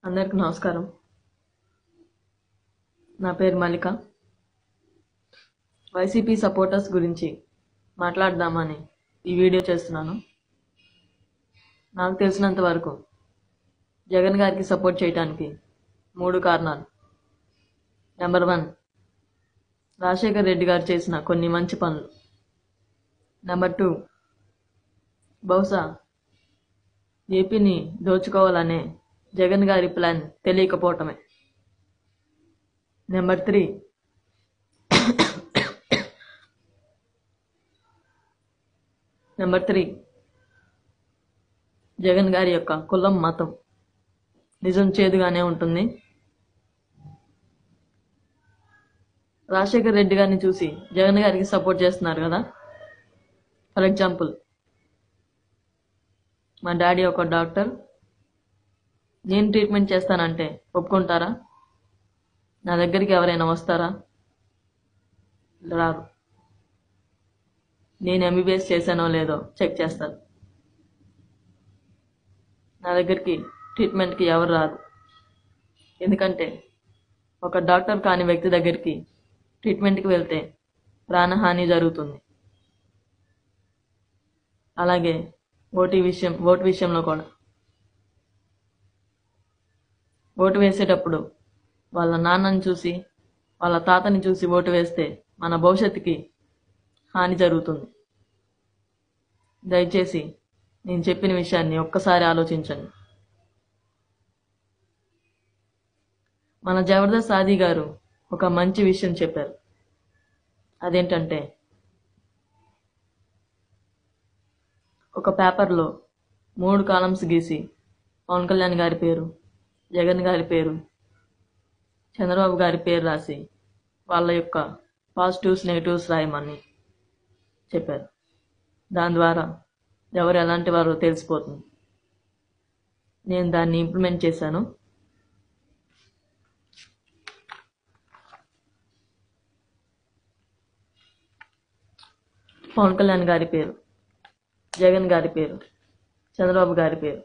అందరికి నమస్కారం నా పేరు మల్లిక వైసీపీ సపోర్టర్స్ గురించి మాట్లాడదామని ఈ వీడియో చేస్తున్నాను నాకు తెలిసినంత వరకు జగన్ గారికి సపోర్ట్ చేయడానికి మూడు కారణాలు నెంబర్ వన్ రాజశేఖర్ రెడ్డి గారు చేసిన కొన్ని మంచి పనులు నెంబర్ టూ బహుశా ఏపీని దోచుకోవాలనే జగన్ గారి ప్లాన్ తెలియకపోవటమే number three number three Jagan గారి యొక్క కులం మతం నిజం చేదుగానే ఉంటుంది రాజశేఖర్ రెడ్డి గారిని చూసి జగన్ గారికి సపోర్ట్ చేస్తున్నారు కదా ఫర్ ఎగ్జాంపుల్ మా డాడీ ఒక డాక్టర్ నేను ట్రీట్మెంట్ చేస్తానంటే ఒప్పుకుంటారా నా దగ్గరికి ఎవరైనా వస్తారా రారు నేను ఎంబీబీఎస్ చేశానో లేదో చెక్ చేస్తారు నా దగ్గరికి ట్రీట్మెంట్కి ఎవరు రారు ఎందుకంటే ఒక డాక్టర్ కాని వ్యక్తి దగ్గరికి ట్రీట్మెంట్కి వెళ్తే ప్రాణహాని జరుగుతుంది అలాగే ఓటు విషయం ఓటు విషయంలో కూడా ఓటు వేసేటప్పుడు వాళ్ళ నాన్నని చూసి వాళ్ళ తాతని చూసి ఓటు వేస్తే మన భవిష్యత్తుకి హాని జరుగుతుంది దయచేసి నేను చెప్పిన విషయాన్ని ఒక్కసారి ఆలోచించండి మన జబర్దస్త్ ఆది గారు ఒక మంచి విషయం చెప్పారు అదేంటంటే ఒక పేపర్లో మూడు కాలమ్స్ గీసి పవన్ కళ్యాణ్ గారి పేరు జగన్ గారి పేరు చంద్రబాబు గారి పేరు రాసి వాళ్ళ యొక్క పాజిటివ్స్ నెగిటివ్స్ రాయమని చెప్పారు దాని ద్వారా ఎవరు ఎలాంటి వారో తెలిసిపోతుంది నేను దాన్ని ఇంప్లిమెంట్ చేశాను పవన్ కళ్యాణ్ గారి పేరు జగన్ గారి పేరు చంద్రబాబు గారి పేరు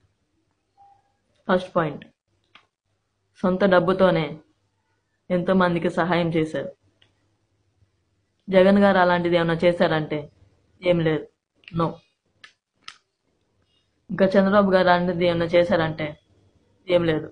ఫస్ట్ పాయింట్ సొంత డబ్బుతోనే ఎంతోమందికి సహాయం చేశారు జగన్ గారు అలాంటిది ఏమైనా చేశారంటే ఏం లేదు నో ఇంకా చంద్రబాబు గారు అలాంటిది ఏమైనా చేశారంటే ఏం లేదు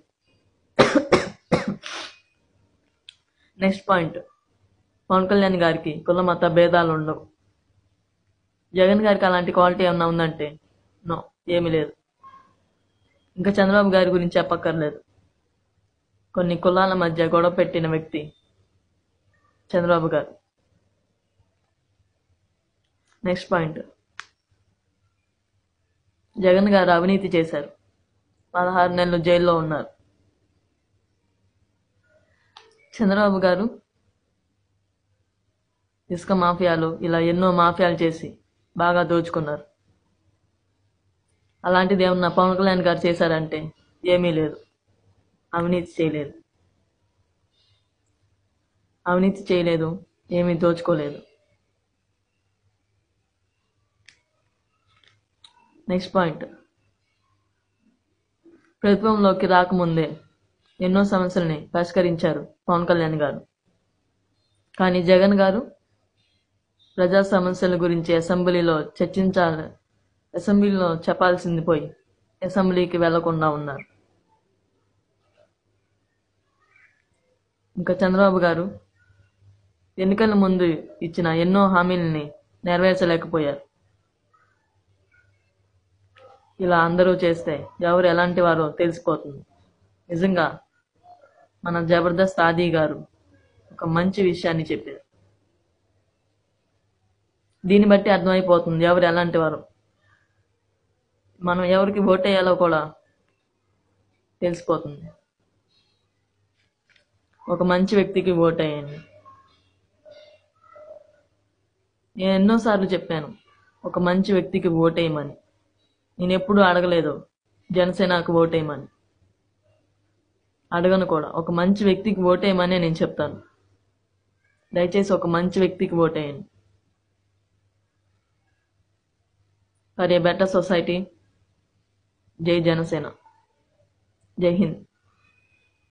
నెక్స్ట్ పాయింట్ పవన్ కళ్యాణ్ గారికి కుల మత భేదాలు ఉండవు జగన్ గారికి అలాంటి క్వాలిటీ ఏమన్నా ఉందంటే నో ఏమీ లేదు ఇంకా చంద్రబాబు గారి గురించి చెప్పక్కర్లేదు కొన్ని కులాల మధ్య గొడవ పెట్టిన వ్యక్తి చంద్రబాబు గారు నెక్స్ట్ పాయింట్ జగన్ గారు అవినీతి చేశారు పదహారు నెలలు జైల్లో ఉన్నారు చంద్రబాబు గారు ఇసుక మాఫియాలు ఇలా ఎన్నో మాఫియాలు చేసి బాగా దోచుకున్నారు అలాంటిది ఏమన్నా పవన్ కళ్యాణ్ గారు చేశారంటే ఏమీ లేదు అవినీతి చేయలేదు అవినీతి చేయలేదు ఏమీ దోచుకోలేదు నెక్స్ట్ పాయింట్ ప్రభుత్వంలోకి రాకముందే ఎన్నో సమస్యల్ని పరిష్కరించారు పవన్ కళ్యాణ్ గారు కానీ జగన్ గారు ప్రజా సమస్యల గురించి అసెంబ్లీలో చర్చించాలి అసెంబ్లీలో చెప్పాల్సింది పోయి అసెంబ్లీకి వెళ్లకుండా ఉన్నారు ఇంకా చంద్రబాబు గారు ఎన్నికల ముందు ఇచ్చిన ఎన్నో హామీలని నెరవేర్చలేకపోయారు ఇలా అందరూ చేస్తే ఎవరు ఎలాంటి వారో తెలిసిపోతుంది నిజంగా మన జబర్దస్త్ ఆది గారు ఒక మంచి విషయాన్ని చెప్పారు దీన్ని బట్టి అర్థమైపోతుంది ఎవరు ఎలాంటి వారు మనం ఎవరికి ఓటేయాలో కూడా తెలిసిపోతుంది ఒక మంచి వ్యక్తికి ఓటేయండి నేను ఎన్నోసార్లు చెప్పాను ఒక మంచి వ్యక్తికి ఓటేయమని నేను ఎప్పుడూ అడగలేదు జనసేనకు ఓటేయమని అడగను కూడా ఒక మంచి వ్యక్తికి ఓటేయమనే నేను చెప్తాను దయచేసి ఒక మంచి వ్యక్తికి ఓటేయండి ఫర్ ఏ బెటర్ సొసైటీ జై జనసేన జై హింద్